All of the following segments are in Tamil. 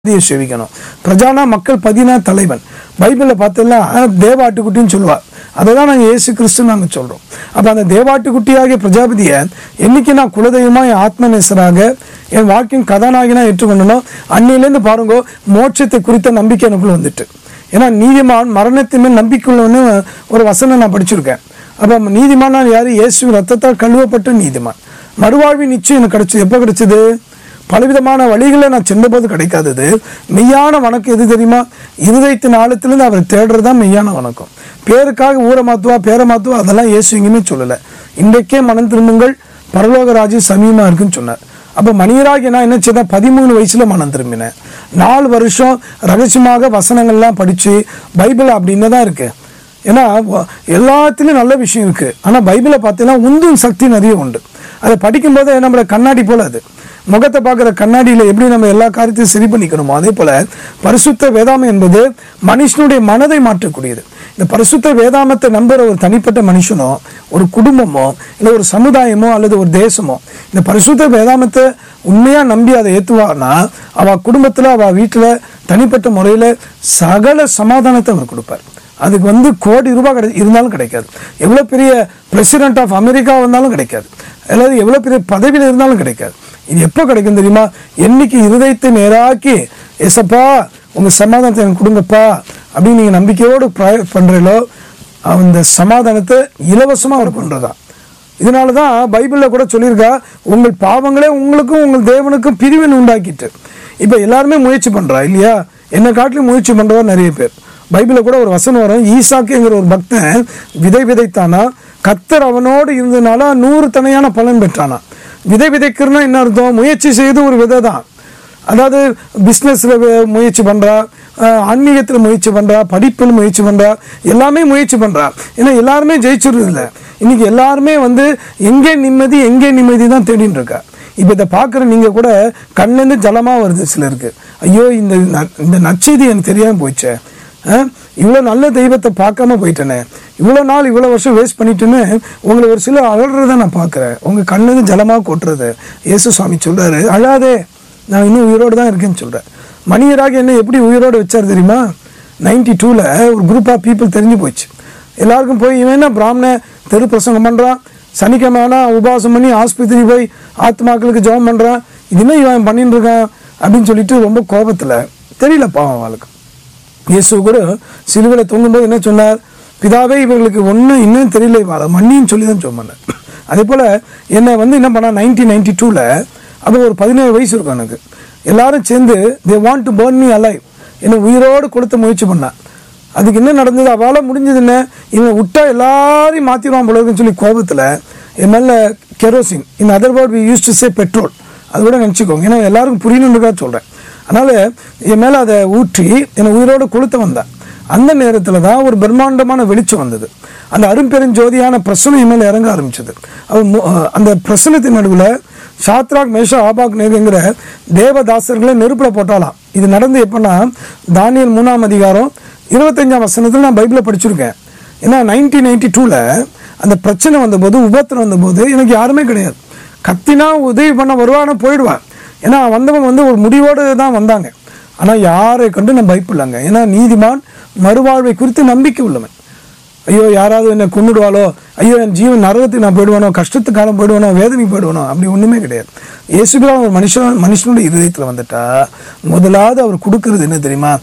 பிரஜாபதியை சேவிக்கணும் பிரஜானா மக்கள் பதினா தலைவன் பைபிளில் பார்த்தெல்லாம் தேவாட்டுக்குட்டின்னு சொல்லுவார் அதை தான் நாங்கள் இயேசு கிறிஸ்து நாங்கள் சொல்கிறோம் அப்போ அந்த தேவாட்டுக்குட்டியாகிய பிரஜாபதியை என்னைக்கு நான் குலதெய்வமாக என் ஆத்மநேசராக என் வாழ்க்கையின் கதாநாயகனாக ஏற்றுக்கொண்டனோ அன்னிலேருந்து பாருங்க மோட்சத்தை குறித்த நம்பிக்கை எனக்குள்ள வந்துட்டு ஏன்னா நீதிமான் மரணத்தின் மேல் நம்பிக்கையுள்ளவன்னு ஒரு வசனம் நான் படிச்சிருக்கேன் அப்போ நீதிமான் யார் இயேசு ரத்தத்தால் கழுவப்பட்ட நீதிமான் மறுவாழ்வி நிச்சயம் எனக்கு கிடைச்சது எப்போ கிடைச்சது பலவிதமான வழிகளில் நான் சென்றபோது கிடைக்காதது மெய்யான வணக்கம் எது தெரியுமா இருதயத்தின் ஆழத்திலிருந்து அவரை தேடுறது தான் மெய்யான வணக்கம் பேருக்காக ஊரை மாத்துவா பேரை மாத்துவா அதெல்லாம் இயேசு எங்கேயுமே சொல்லலை இன்றைக்கே மனம் திரும்புங்கள் பரலோக ராஜ்யம் சமீபமாக இருக்குன்னு சொன்னார் அப்போ மணியராகி நான் என்ன செய்தேன் பதிமூணு வயசுல மனம் திரும்பினேன் நாலு வருஷம் ரகசியமாக வசனங்கள்லாம் படித்து பைபிள் அப்படின்னு தான் இருக்கு ஏன்னா வ- எல்லாத்துலேயும் நல்ல விஷயம் இருக்கு ஆனால் பைபிளை பார்த்தீங்கன்னா உந்தும் சக்தி நிறைய உண்டு அதை படிக்கும்போது நம்மளோட கண்ணாடி போல அது முகத்தை பார்க்குற கண்ணாடியில் எப்படி நம்ம எல்லா காரியத்தையும் சரி பண்ணிக்கணுமோ அதே போல பரிசுத்த வேதாமம் என்பது மனுஷனுடைய மனதை மாற்றக்கூடியது இந்த பரிசுத்த வேதாமத்தை நம்புற ஒரு தனிப்பட்ட மனுஷனோ ஒரு குடும்பமோ இல்லை ஒரு சமுதாயமோ அல்லது ஒரு தேசமோ இந்த பரிசுத்த வேதாமத்தை உண்மையாக நம்பி அதை ஏற்றுவார்னா அவள் குடும்பத்தில் அவள் வீட்டில் தனிப்பட்ட முறையில் சகல சமாதானத்தை அவர் கொடுப்பார் அதுக்கு வந்து கோடி ரூபாய் கிடை இருந்தாலும் கிடைக்காது எவ்வளோ பெரிய பிரசிடென்ட் ஆஃப் அமெரிக்கா வந்தாலும் கிடைக்காது அல்லது எவ்வளோ பெரிய பதவியில் இருந்தாலும் கிடைக்காது இது எப்போ கிடைக்கும் தெரியுமா என்னைக்கு இருதயத்தை நேராக்கி எசப்பா உங்கள் சமாதானத்தை எனக்கு கொடுங்கப்பா அப்படின்னு நீங்கள் நம்பிக்கையோடு ப்ராய பண்ணுறீங்களோ அந்த சமாதானத்தை இலவசமாக அவர் பண்ணுறதா இதனால தான் பைபிளில் கூட சொல்லியிருக்கா உங்கள் பாவங்களே உங்களுக்கும் உங்கள் தேவனுக்கும் பிரிவினை உண்டாக்கிட்டு இப்போ எல்லாருமே முயற்சி பண்ணுறா இல்லையா என்னை காட்டிலும் முயற்சி பண்ணுறவா நிறைய பேர் பைபிளில் கூட ஒரு வசனம் வரும் ஈசாக்குங்கிற ஒரு பக்தன் விதை விதைத்தானா கத்தர் அவனோடு இருந்ததுனால நூறு தனையான பலன் பெற்றானா விதை விதைக்கிறனா என்ன அர்த்தம் முயற்சி செய்து ஒரு விதை தான் அதாவது பிஸ்னஸில் முயற்சி பண்ணுறா ஆன்மீகத்தில் முயற்சி பண்ணுறா படிப்பில் முயற்சி பண்ணுறா எல்லாமே முயற்சி பண்ணுறா ஏன்னா எல்லாருமே ஜெயிச்சிடுறது இல்லை இன்னைக்கு எல்லாருமே வந்து எங்கே நிம்மதி எங்கே நிம்மதி தான் தேடின்னு இருக்கா இப்போ இதை பார்க்குற நீங்கள் கூட கண்லேருந்து ஜலமாக வருது சிலருக்கு ஐயோ இந்த ந- இந்த நற்செய்தி எனக்கு தெரியாமல் போயிடுச்சே இவ்வளோ நல்ல தெய்வத்தை பார்க்காம போயிட்டேனே இவ்வளோ நாள் இவ்வளோ வருஷம் வேஸ்ட் பண்ணிட்டேன்னு உங்களை ஒரு சிலர் அழறத நான் பார்க்குறேன் உங்கள் கண்ணுக்கு ஜலமாக கொட்டுறது இயேசு சுவாமி சொல்கிறாரு அழாதே நான் இன்னும் உயிரோடு தான் இருக்கேன்னு சொல்கிறேன் மணியராக என்ன எப்படி உயிரோடு வச்சார் தெரியுமா நைன்டி டூவில் ஒரு குரூப் ஆஃப் பீப்புள் தெரிஞ்சு போச்சு எல்லாருக்கும் போய் இவன் என்ன பிராமண தெரு பிரசங்கம் பண்ணுறான் சனிக்கிழமை ஆனா உபவாசம் பண்ணி ஆஸ்பத்திரி போய் ஆத்மாக்களுக்கு ஜெபம் பண்ணுறான் இது என்ன இவன் பண்ணிட்டு இருக்கான் அப்படின்னு சொல்லிட்டு ரொம்ப கோபத்தில் தெரியல பாவம் அவளுக்கு இயேசு கூட சிலுவையில் தொங்கும்போது என்ன சொன்னார் பிதாவே இவர்களுக்கு ஒன்றும் இன்னும் தெரியல இவாள மன்னின்னு சொல்லி தான் சொன்னார் அதே போல் என்னை வந்து என்ன பண்ணா நைன்டீன் நைன்டி டூவில் அது ஒரு பதினேழு வயசு இருக்கும் எனக்கு எல்லாரும் சேர்ந்து they want to burn me alive என்னை உயிரோடு கொடுத்த முயற்சி பண்ணான் அதுக்கு என்ன நடந்தது அவளால் முடிஞ்சது என்ன இவன் விட்டா எல்லாரையும் மாற்றிடுவான் போல இருக்குன்னு சொல்லி கோபத்தில் என் மேலே kerosene in other word we use to say petrol அது கூட நினச்சிக்கோங்க ஏன்னா எல்லாருக்கும் புரியணுன்றதா சொல்கிறேன் அதனால் என் மேலே அதை ஊற்றி என்னை உயிரோடு கொளுத்த வந்தான் அந்த நேரத்தில் தான் ஒரு பிரம்மாண்டமான வெளிச்சம் வந்தது அந்த அரும்பெருஞ்சோதியான பிரசனம் என் மேலே இறங்க ஆரம்பிச்சது அவ மு- அந்த பிரசனத்தின் நடுவில் சாத்ராக் மேஷா ஆபாக் நேருங்கிற தேவதாசர்களை நெருப்பில் போட்டாலாம் இது நடந்து எப்போன்னா தானியல் மூணாம் அதிகாரம் இருபத்தஞ்சாம் வசனத்தில் நான் பைபிளை படிச்சிருக்கேன் ஏன்னா நைன்டீன் நைன்டி டூவில் அந்த பிரச்சனை வந்தபோது உபத்திரம் வந்தபோது எனக்கு யாருமே கிடையாது கத்தினா உதவி பண்ண வருவான போயிடுவான் ஏன்னா வந்தவங்க வந்து ஒரு முடிவோடு தான் வந்தாங்க ஆனால் யாரை கண்டு நான் பயப்படலாங்க ஏன்னா நீதிமான் மறுவாழ்வை குறித்து நம்பிக்கை உள்ளவன் ஐயோ யாராவது என்னை கொண்டுடுவாளோ ஐயோ என் ஜீவன் நரகத்துக்கு நான் போயிடுவானோ கஷ்டத்துக்கு காலம் போயிடுவானோ வேதனைக்கு போயிடுவானோ அப்படி ஒன்றுமே கிடையாது இயேசுபிரா ஒரு மனுஷன் மனுஷனுடைய இருதயத்தில் வந்துட்டா முதலாவது அவர் கொடுக்கறது என்ன தெரியுமா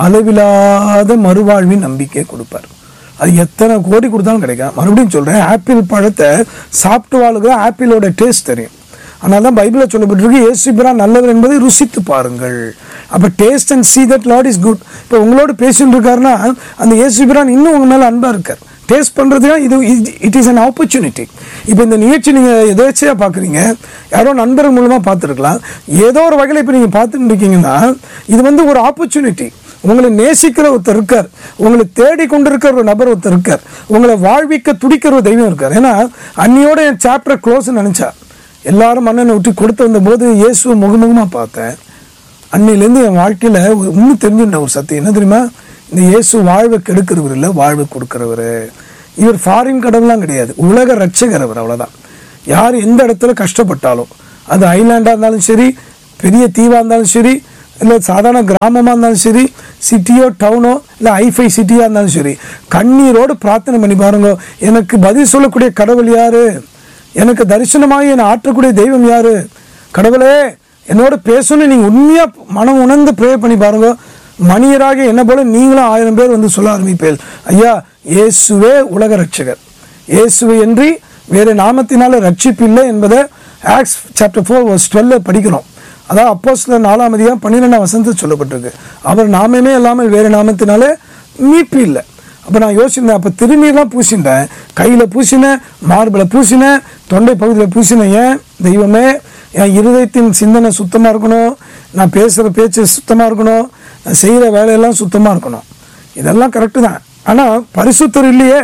அளவில்லாத மறுவாழ்வின் நம்பிக்கையை கொடுப்பார் அது எத்தனை கோடி கொடுத்தாலும் கிடைக்கும் மறுபடியும் சொல்கிறேன் ஆப்பிள் பழத்தை சாப்பிட்டு வாழுகிற ஆப்பிளோட டேஸ்ட் தெரியும் அதனால தான் பைபிளில் சொல்லப்பட்டிருக்கு இயேசு பிரா நல்லவர் என்பதை ருசித்து பாருங்கள் அப்போ taste and see that Lord is good இப்போ உங்களோட பேசிட்டு இருக்காருன்னா அந்த இயேசு பிரான் இன்னும் உங்க மேலே அன்பாக இருக்கார் டேஸ்ட் பண்ணுறதுனா இது இட் இஸ் an ஆப்பர்ச்சுனிட்டி இப்போ இந்த நிகழ்ச்சி நீங்கள் எதேச்சையாக பார்க்குறீங்க யாரோ நண்பர் மூலமாக பார்த்துருக்கலாம் ஏதோ ஒரு வகையில் இப்போ நீங்கள் பார்த்துட்டு இருக்கீங்கன்னா இது வந்து ஒரு ஆப்பர்ச்சுனிட்டி உங்களை நேசிக்கிற ஒருத்தர் இருக்கார் உங்களை தேடி கொண்டிருக்கிற ஒரு நபர் ஒருத்தர் இருக்கார் உங்களை வாழ்விக்க துடிக்கிற ஒரு தெய்வம் இருக்கார் ஏன்னா அன்னியோட என் சாப்டர் க்ளோஸ் நினச்சா எல்லாரும் மன்னனை விட்டு கொடுத்து வந்தபோது இயேசுவை முகமுகமாக பார்த்தேன் அன்னிலேருந்து என் வாழ்க்கையில் இன்னும் தெரிஞ்சுட்ட ஒரு சத்தியம் என்ன தெரியுமா இந்த இயேசு வாழ்வை கெடுக்கிறவர் இல்லை வாழ்வை கொடுக்கிறவர் இவர் ஃபாரின் கடவுள்லாம் கிடையாது உலக ரட்சகர் அவர் அவ்வளோதான் யார் எந்த இடத்துல கஷ்டப்பட்டாலும் அது ஐலாண்டாக இருந்தாலும் சரி பெரிய தீவாக இருந்தாலும் சரி இல்லை சாதாரண கிராமமாக இருந்தாலும் சரி சிட்டியோ டவுனோ இல்லை ஐஃபை சிட்டியாக இருந்தாலும் சரி கண்ணீரோடு பிரார்த்தனை பண்ணி பாருங்க எனக்கு பதில் சொல்லக்கூடிய கடவுள் யாரு எனக்கு தரிசனமாகி என்னை ஆற்றக்கூடிய தெய்வம் யாரு கடவுளே என்னோட பேசணும்னு நீங்கள் உண்மையாக மனம் உணர்ந்து ப்ரே பண்ணி பாருங்க மனிதராக என்ன போல நீங்களும் ஆயிரம் பேர் வந்து சொல்ல ஆரம்பிப்பேன் ஐயா இயேசுவே உலக ரட்சகர் இயேசுவை என்று வேறு நாமத்தினால ரட்சிப்பு இல்லை என்பதை ஆக்ஸ் சாப்டர் ஃபோர் வர்ஸ் டுவெல்ல படிக்கிறோம் அதாவது அப்போ சில நாலாம் அதிகம் பன்னிரெண்டாம் வசனத்தில் சொல்லப்பட்டிருக்கு அவர் நாமமே இல்லாமல் வேறு நாமத்தினாலே மீட்பு இல்லை அப்போ நான் யோசிச்சிருந்தேன் அப்போ திருநீர்லாம் பூசிட்டேன் கையில் பூசினேன் மார்பில் பூசினேன் தொண்டை பகுதியில் பூசினேன் ஏன் தெய்வமே என் இருதயத்தின் சிந்தனை சுத்தமாக இருக்கணும் நான் பேசுகிற பேச்சு சுத்தமாக இருக்கணும் நான் செய்கிற வேலையெல்லாம் சுத்தமாக இருக்கணும் இதெல்லாம் கரெக்டு தான் ஆனால் பரிசுத்தர் இல்லையே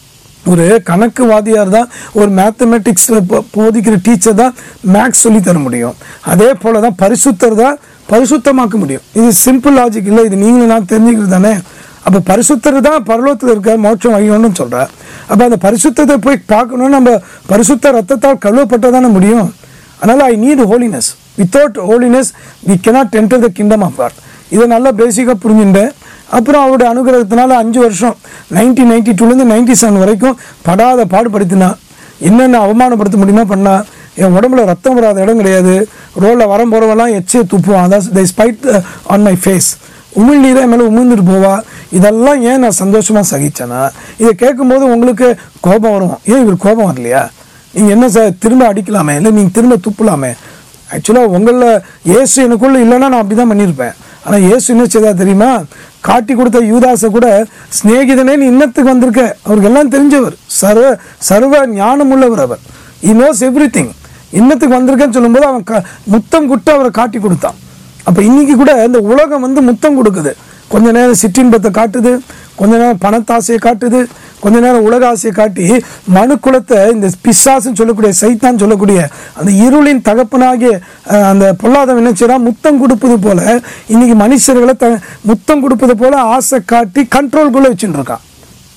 ஒரு கணக்கு வாதியார் தான் ஒரு மேத்தமெட்டிக்ஸில் போதிக்கிற டீச்சர் தான் மேக்ஸ் சொல்லி தர முடியும் அதே போல தான் பரிசுத்தர் தான் பரிசுத்தமாக்க முடியும் இது சிம்பிள் லாஜிக் இல்லை இது நீங்களும் நான் தெரிஞ்சுக்கிறது தானே அப்போ பரிசுத்தர் தான் பரலோகத்தில் இருக்க மோட்சம் வகிக்கணும்னு சொல்கிறேன் அப்போ அந்த பரிசுத்தத்தை போய் பார்க்கணும்னு நம்ம பரிசுத்த ரத்தத்தால் கழுவப்பட்டால் தானே முடியும் அதனால் I need holiness without holiness we cannot enter the kingdom of God இதை நல்லா பேசிக்காக புரிஞ்சுட்டேன் அப்புறம் அவருடைய அனுகிரகத்தினால அஞ்சு வருஷம் நைன்டீன் நைன்டி டூலேருந்து நைன்டி செவன் வரைக்கும் படாத பாடுபடுத்தினா என்னென்ன அவமானப்படுத்த முடியுமா பண்ணா என் உடம்புல ரத்தம் வராத இடம் கிடையாது ரோட்டில் வரம் போகிறவெல்லாம் எச்சே துப்புவான் அதான் thy spite on my face உமிழ்நீரை மேலே உமிழ்ந்துட்டு போவா இதெல்லாம் ஏன் நான் சந்தோஷமாக சகிச்சேன்னா இதை கேட்கும்போது உங்களுக்கு கோபம் வரும் ஏன் இவர் கோபம் வரலையா நீங்கள் என்ன சார் திரும்ப அடிக்கலாமே இல்லை நீங்கள் திரும்ப துப்பலாமே ஆக்சுவலாக உங்களில் இயேசு எனக்குள்ள இல்லைன்னா நான் அப்படி தான் பண்ணியிருப்பேன் ஆனால் இயேசு என்ன செய்தா தெரியுமா காட்டி கொடுத்த யூதாசை கூட சிநேகிதனே நீ இன்னத்துக்கு வந்திருக்க அவருக்கு எல்லாம் தெரிஞ்சவர் சர்வ சர்வ ஞானம் உள்ளவர் அவர் இ நோஸ் எவ்ரி திங் இன்னத்துக்கு வந்திருக்கேன்னு சொல்லும்போது அவன் க முத்தம் குட்டு அவரை காட்டி கொடுத்தான் அப்போ இன்னைக்கு கூட இந்த உலகம் வந்து முத்தம் கொடுக்குது கொஞ்ச நேரம் சிற்றின்பத்தை காட்டுது கொஞ்ச நேரம் பணத்தாசையை காட்டுது கொஞ்ச நேரம் உலக ஆசையை காட்டி மனு குலத்தை இந்த பிசாசுன்னு சொல்லக்கூடிய சைத்தான் சொல்லக்கூடிய அந்த இருளின் தகப்பனாகிய அஹ், அந்த பொல்லாதவன் என்ன செய்றான் முத்தம் கொடுப்பது போல இன்னைக்கு மனுஷர்களை த முத்தம் கொடுப்பது போல ஆசை காட்டி கண்ட்ரோல்குள்ளே வச்சுட்டு இருக்கான்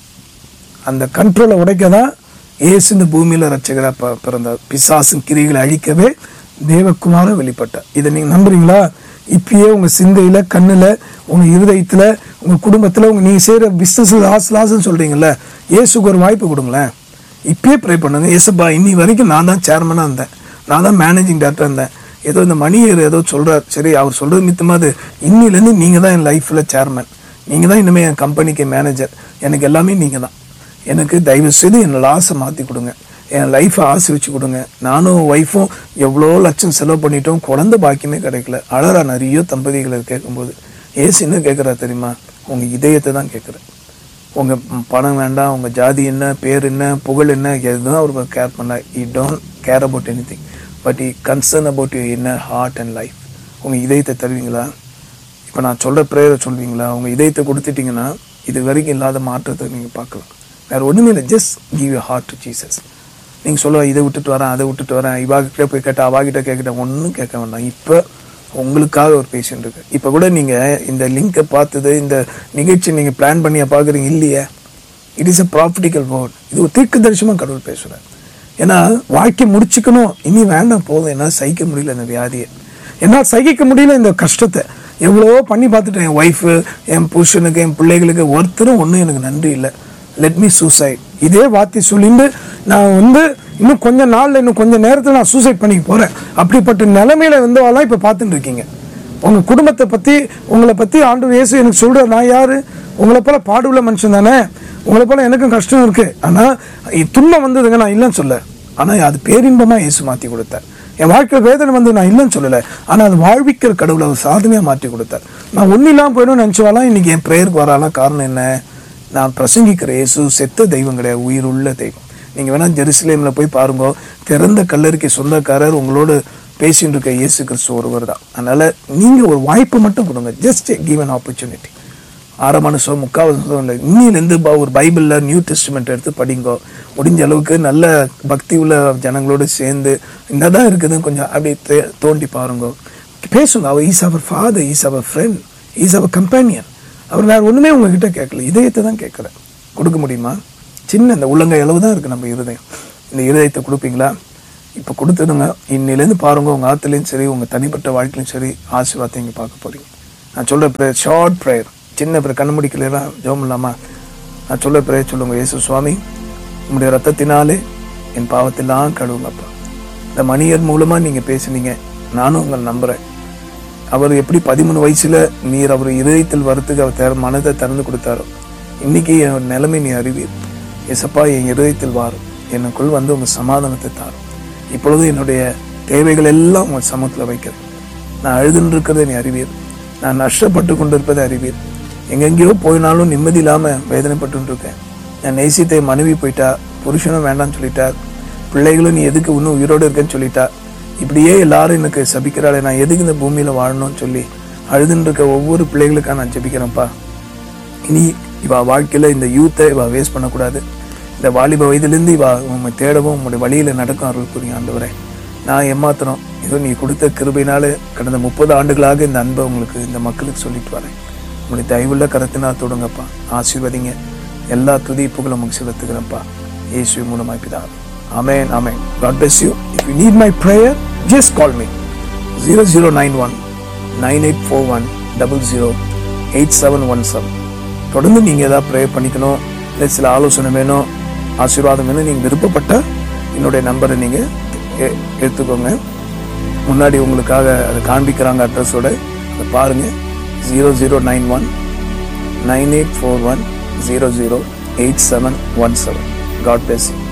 அந்த கண்ட்ரோலை உடைக்க தான் இயேசு இந்த பூமியில் ரட்சகராக ப பிறந்தார் பிசாசின் கிரிகளை அழிக்கவே தேவகுமார வெளிப்பட்டார் இதை நீங்கள் நம்புறீங்களா இப்பயே உங்கள் சிந்தையில் கண்ணில் உங்கள் இருதயத்தில் உங்கள் குடும்பத்தில் உங்கள் நீங்கள் செய்கிற பிஸ்னஸ் லாஸ் லாஸ்ன்னு சொல்கிறீங்களே இயேசுக்கு ஒரு வாய்ப்பு கொடுங்களேன் இப்பயே ப்ரே பண்ணுங்க இயேசுப்பா இன்னி வரைக்கும் நான் தான் சேர்மனாக இருந்தேன் நான் தான் மேனேஜிங் டேரக்டர் இருந்தேன் ஏதோ இந்த மணியர் ஏதோ சொல்கிறார் சரி அவர் சொல்கிறது மித்தமாது இன்னிலேருந்து நீங்கள் தான் என் லைஃப்பில் சேர்மன் நீங்கள் தான் இனிமேல் என் கம்பெனிக்கு மேனேஜர் எனக்கு எல்லாமே நீங்கள் தான் எனக்கு தயவு செய்து என் லாஸை மாற்றி கொடுங்க என் லைஃப்பை ஆசிரிச்சு கொடுங்க நானும் ஒய்ஃபும் எவ்வளோ லட்சம் செலவு பண்ணிட்டோம் குழந்தை பாக்கியமே கிடைக்கல அழறா நிறைய தம்பதிகளை கேட்கும்போது ஏசு என்ன கேட்குறா தெரியுமா உங்கள் இதயத்தை தான் கேட்குறேன் உங்கள் பணம் வேண்டாம் உங்கள் ஜாதி என்ன பேர் என்ன புகழ் என்ன எதுவும் அவர் கேர் பண்ண he don't care about anything but he concern about you inner heart and life உங்கள் இதயத்தை தருவீங்களா இப்போ நான் சொல்கிற ப்ரேயரை சொல்வீங்களா உங்கள் இதயத்தை கொடுத்துட்டீங்கன்னா இது வரைக்கும் இல்லாத மாற்றத்தை நீங்கள் பார்க்கலாம் வேறு ஒன்றுமே இல்லை just give you heart to Jesus நீங்கள் சொல்லுவா இதை விட்டுட்டு வரேன் அதை விட்டுட்டு வரேன் இவாகிட்ட போய் கேட்டா அவாகிட்ட கேட்கிட்டேன் ஒன்றும் கேட்க வேண்டாம் இப்போ உங்களுக்காக ஒரு பேஷண்ட் இருக்கு இப்போ கூட நீங்கள் இந்த லிங்கை பார்த்தது இந்த நிகழ்ச்சி நீங்கள் பிளான் பண்ணியா பார்க்குறீங்க இல்லையே it is a prophetical word இது ஒரு தீர்க்க தரிசனமாக கடவுள் பேசுகிறார் ஏன்னா வாழ்க்கை முடிச்சுக்கணும் இனி வேண்டாம் போதும் என்னால் சகிக்க முடியல இந்த வியாதியை என்னால் சகிக்க முடியல இந்த கஷ்டத்தை எவ்வளவோ பண்ணி பார்த்துட்டேன் என் ஒய்ஃபு என் புருஷனுக்கு என் பிள்ளைகளுக்கு ஒருத்தரும் ஒன்றும் எனக்கு நன்றி இல்லை லெட் மீ சூசைட் இதே வார்த்தை சொல்லிட்டு நான் வந்து இன்னும் கொஞ்ச நாள்ல இன்னும் கொஞ்ச நேரத்தில் நான் சூசைட் பண்ணிக்க போகிறேன் அப்படிப்பட்ட நிலைமையில வந்தவாலாம் இப்போ பார்த்துட்டு இருக்கீங்க உங்கள் குடும்பத்தை பற்றி உங்களை பற்றி ஆண்டு இயேசு எனக்கு சொல்கிற நான் யார் உங்களை போல பாடுள்ள மனுஷன் தானே உங்களை போல எனக்கும் கஷ்டம் இருக்குது ஆனால் துன்பம் வந்ததுங்க நான் இல்லைன்னு சொல்ல ஆனால் அது பேரின்பமாக இயேசு மாற்றி கொடுத்தார் என் வாழ்க்கையில் வேதனை வந்து நான் இல்லைன்னு சொல்லலை ஆனால் அது வாழ்விக்கிற கடவுளை அவர் சாதனையாக மாற்றி கொடுத்தார் நான் ஒன்றும் இல்லாமல் போயிடும்னு நினச்சவாலாம் இன்னைக்கு என் ப்ரேயருக்கு வராலாம் காரணம் என்ன நான் பிரசங்கிக்கிற இயேசு செத்த தெய்வம் கிடையாது உயிருள்ள தெய்வம் நீங்கள் வேணால் ஜெருசலேமில் போய் பாருங்க திறந்த கல்லறிக்கை சொந்தக்காரர் உங்களோட பேசிட்டு இருக்க இயேசு கிறிஸ்து ஒருவர் தான் அதனால் நீங்கள் ஒரு வாய்ப்பு மட்டும் கொடுங்க ஜஸ்ட் கிவ் an ஆப்பர்ச்சுனிட்டி ஆறாம் சோ முக்காவது சோ இல்லை இன்னிலேருந்து ப- ஒரு பைபிளில் நியூ டெஸ்ட்மெண்ட் எடுத்து படிங்கோ முடிஞ்ச அளவுக்கு நல்ல பக்தி உள்ள ஜனங்களோடு சேர்ந்து இந்த தான் இருக்குதுன்னு கொஞ்சம் அப்படியே தே- தோண்டி பாருங்க பேசுங்க அவர் is our father is our friend is our companion அவர் வேறு ஒன்றுமே உங்ககிட்ட கேட்கல இதயத்தை தான் கேட்குறேன் கொடுக்க முடியுமா சின்ன இந்த உள்ளங்கை அளவு தான் இருக்குது நம்ம இருதயம் இந்த இருதயத்தை கொடுப்பீங்களா இப்போ கொடுத்துடுங்க இன்னிலேருந்து பாருங்க உங்கள் ஆத்துலேயும் சரி உங்கள் தனிப்பட்ட வாழ்க்கையிலும் சரி ஆசீர்வாதத்தை இங்கே பார்க்க போறீங்க நான் சொல்கிற ப்ரேயர் ஷார்ட் ப்ரேயர் சின்ன ப்ரேயர் கண்ணு முடிக்கலாம் ஜெபம் இல்லாமா நான் சொல்ல ப்ரேயர் சொல்லுங்க இயேசு சுவாமி உங்களுடைய ரத்தத்தினாலே என் பாவத்தெல்லாம் கழுவுங்கப்பா இந்த மணியர் மூலமாக நீங்கள் பேசுனீங்க நானும் உங்களை நம்புகிறேன் அவர் எப்படி பதிமூணு வயசுல நீர் அவர் இதயத்தில் வரத்துக்கு அவர் திற மனதை திறந்து கொடுத்தாரோ இன்னைக்கு என் நிலைமை நீ அறிவீர் எசப்பா என் இதயத்தில் வாரும் எனக்குள் வந்து உங்க சமாதானத்தை தாரும் இப்பொழுது என்னுடைய தேவைகள் எல்லாம் உங்க சமத்துல வைக்கிறேன் நான் அழுதுன்னு இருக்கிறதை நீ அறிவீர் நான் நஷ்டப்பட்டு கொண்டிருப்பதை அறிவீர் எங்கெங்கேயோ போயினாலும் நிம்மதி இல்லாம வேதனைப்பட்டு இருக்கேன் நான் நேசித்த என் மனைவி போயிட்டா புருஷனும் வேண்டாம்னு சொல்லிட்டார் பிள்ளைகளும் நீ எதுக்கு இன்னும் உயிரோடு இருக்கேன்னு சொல்லிட்டா இப்படியே எல்லாரும் எனக்கு சபிக்கிறாளே நான் எதுக்கு இந்த பூமியில வாழணும்னு சொல்லி அழுதுன்னு இருக்க ஒவ்வொரு பிள்ளைகளுக்காக நான் ஜெபிக்கிறேன்ப்பா இனி இவ வாழ்க்கையில இந்த யூத்தை இவ வேஸ்ட் பண்ணக்கூடாது இந்த வாலிப வயதிலிருந்து இவ உண்மை தேடவும் உங்களுடைய வழியில நடக்கும் அருள் புரியும் ஆண்டவரே நான் ஏமாத்திரம் ஏதோ நீ கொடுத்த கிருபையினால கடந்த முப்பது ஆண்டுகளாக இந்த அன்பை உங்களுக்கு இந்த மக்களுக்கு சொல்லிட்டு வரேன் உங்களுடைய தயவுள்ள கரத்தினா தொடுங்கப்பா ஆசீர்வதிங்க எல்லா துதி புகழும் உங்களுக்கு செலுத்துகிறேன்ப்பா இயேசு மூலமாய் பிதாவே ஆமென் ஆமென் God bless you if you need my prayer just call me 0091 9841 double zero eight seven one seven தொடர்ந்து நீங்கள் ஏதாவது ப்ரே பண்ணிக்கணும் இல்லை சில ஆலோசனை வேணும் ஆசீர்வாதம் வேணும் நீங்கள் விருப்பப்பட்ட என்னுடைய நம்பரை நீங்கள் எடுத்துக்கோங்க முன்னாடி உங்களுக்காக அதை காண்பிக்கிறாங்க அட்ரஸோட அதை பாருங்கள் zero zero nine one nine eight four one zero zero eight seven one seven God plus